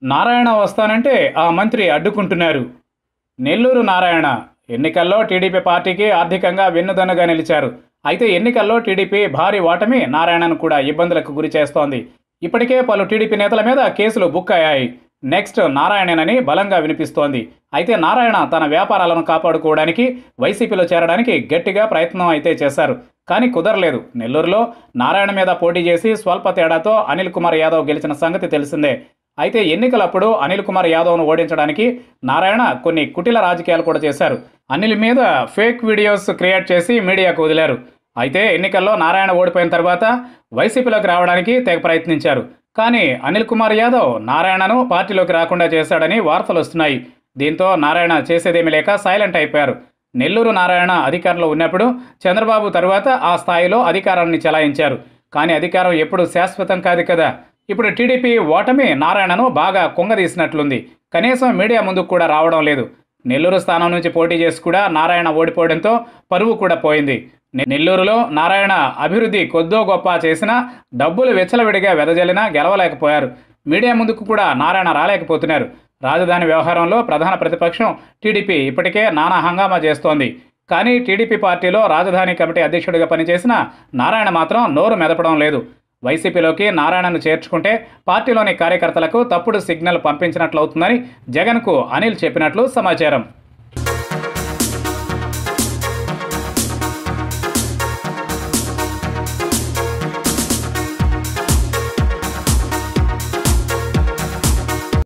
నారాయణ వస్తానంటే ఆ మంత్రి అడ్డుకుంటున్నారు నెల్లూరు నారాయణ ఎన్నికల్లో టీడీపీ పార్టీకి ఆర్థికంగా వెన్నుదన్నుగా నిలిచారు అయితే ఎన్నికల్లో టీడీపీ భారీ ఓటమి నారాయణను కూడా ఇబ్బందులకు గురి చేస్తోంది ఇప్పటికే పలు టీడీపీ నేతల మీద కేసులు బుక్ అయ్యాయి నెక్స్ట్ నారాయణనని బలంగా వినిపిస్తోంది అయితే నారాయణ తన వ్యాపారాలను కాపాడుకోవడానికి వైసీపీలో చేరడానికి గట్టిగా ప్రయత్నం అయితే చేశారు కానీ కుదరలేదు నెల్లూరులో నారాయణ మీద పోటీ చేసి స్వల్ప తేడాతో అనిల్ కుమార్ యాదవ్ గెలిచిన సంగతి తెలిసిందే అయితే ఎన్నికలప్పుడు అనిల్ కుమార్ యాదవ్ను ఓడించడానికి నారాయణ కొన్ని కుటిల రాజకీయాలు కూడా చేశారు అనిల్ మీద ఫేక్ వీడియోస్ క్రియేట్ చేసి మీడియాకు వదిలారు అయితే ఎన్నికల్లో నారాయణ ఓడిపోయిన తర్వాత వైసీపీలోకి రావడానికి తెగ ప్రయత్నించారు కానీ అనిల్ కుమార్ యాదవ్ నారాయణను పార్టీలోకి రాకుండా చేశాడని వార్తలు వస్తున్నాయి దీంతో నారాయణ చేసేదేమీ లేక సైలెంట్ అయిపోయారు నెల్లూరు నారాయణ అధికారంలో ఉన్నప్పుడు చంద్రబాబు తరువాత ఆ స్థాయిలో అధికారాన్ని చెలాయించారు కానీ అధికారం ఎప్పుడు శాశ్వతం కాదు కదా ఇప్పుడు టీడీపీ ఓటమి నారాయణను బాగా కుంగదీసినట్లుంది కనీసం మీడియా ముందుకు కూడా రావడం లేదు నెల్లూరు స్థానం నుంచి పోటీ చేసి కూడా నారాయణ ఓడిపోవడంతో పరువు కూడా పోయింది నె- నెల్లూరులో నారాయణ అభివృద్ధి కొద్దో గొప్ప చేసినా డబ్బులు వెచ్చలవిడిగా వెదజల్లినా గెలవలేకపోయారు మీడియా ముందుకు కూడా నారాయణ రాలేకపోతున్నారు రాజధాని వ్యవహారంలో ప్రధాన ప్రతిపక్షం టీడీపీ ఇప్పటికే నానా హంగామా చేస్తోంది కానీ టీడీపీ పార్టీలో రాజధాని కమిటీ అధ్యక్షుడిగా పనిచేసిన నారాయణ మాత్రం నోరు మెదపడం లేదు వైసీపీలోకి నారాయణను చేర్చుకుంటే పార్టీలోని కార్యకర్తలకు తప్పుడు సిగ్నల్ పంపించినట్లవుతుందని జగన్కు అనిల్ చెప్పినట్లు సమాచారం